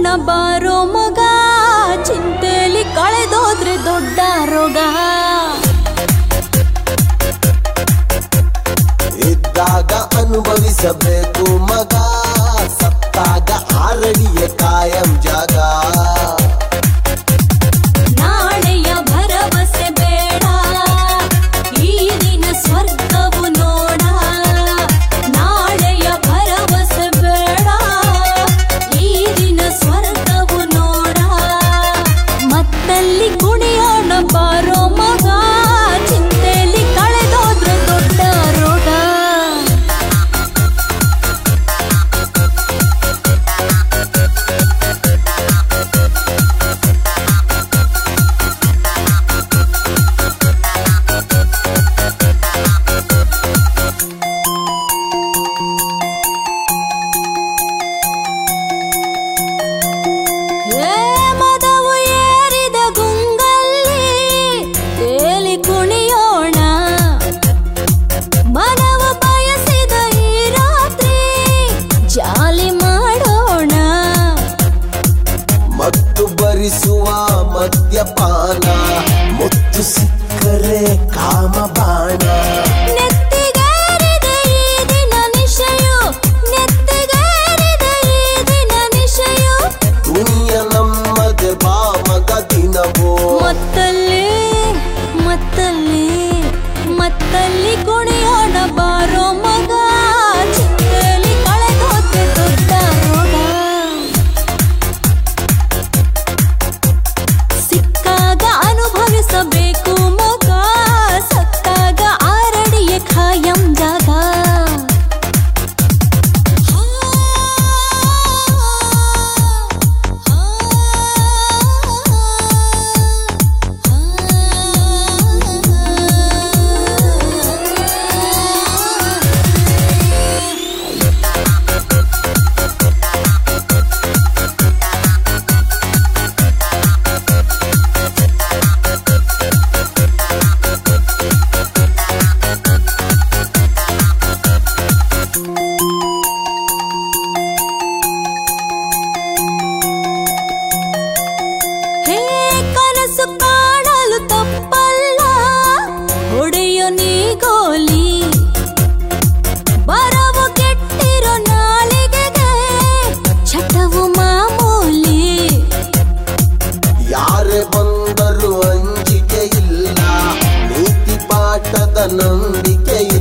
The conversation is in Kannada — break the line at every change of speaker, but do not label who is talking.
ಬಾರೋ ಮಗ ಚಿಂತೆಲಿ ಕಳೆದೋದ್ರೆ ದೊಡ್ಡ ರೋಗ
ಇದ್ದಾಗ ಅನುಭವಿಸಬೇಕು ಮಗ ಸತ್ತಾಗ ಆರಡಿಯ ಕಾಯಂ ಜಾಗ
ನಾಳೆಯ ಭರವಸೆ ಬೇಡ ಈ ದಿನ ಸ್ವರ್ಗವು ನೋಡ ನಾಳೆಯ ಭರವಸೆ ಬೇಡ ಈ ದಿನ ಸ್ವರ್ಗವು ನೋಡ ಮತ್ತಲ್ಲಿ ಕುಣಿಯೋಣ ಬಾರೋ ಮಗ ಚಿಂತೆಲಿ ಕಳೆದೋದ್ರೆ ದೊಡ್ಡ ರೋಗ ಏ ಮದವು ಏರಿದ ಗುಂಗಲ್ಲಿ ತೇಲಿ ಕುಣಿಯೋಣ ಮನವ ಬಯಸಿದ ಈ ರಾತ್ರಿ ಜಾಲಿ ಮಾಡೋಣ
ಮತ್ತು ಭರಿಸುವ ಮದ್ಯಪಾನ ಮುತ್ತು ಸಿಕ್ಕರೆ ಕಾಮಬಾಣ
ನೆತ್ತಿಗೇರಿದ ಈ ದಿನ ನಿಶೆಯು ನೆತ್ತಿಗೇರಿದ ಈ ದಿನ ನಿಶೆಯು
ದುನಿಯ ನಮ್ಮದೆ ಬಾ ಮಗ ದಿನವೋ
ಮತ್ತಲ್ಲಿ ಮತ್ತಲ್ಲಿ ಮತ್ತಲ್ಲಿ ಕುಣಿಯೋಣ ಬಾರೋ ಮಗ ಚಿಂತೆಲಿ ಕಳೆದೋದ್ರೆ ದೊಡ್ಡ ರೋಗ ಸಿಕ್ಕಾಗ ಅನುಭವಿಸಬೇಕು ಮಗ ಸತ್ತಾಗ ಆರಡಿಯ ಖಾಯಂ ಜಾಗ ಹೇ ಕನಸು ಕಾಣಲು ತಪ್ಪಲ್ಲ ಹೊಡೆಯೋ ನೀ ಗೋಲಿ ಬರವು ಕೆಟ್ಟಿರೋ ನಾಲಿಗೆಗೆ ಚಟವು ಮಾಮೂಲಿ
ಯಾರೇ ಬಂದರೂ ಅಂಜಿಕೆ ಇಲ್ಲ ನೀತಿ ಪಾಠದ ನಂಬಿಕೆ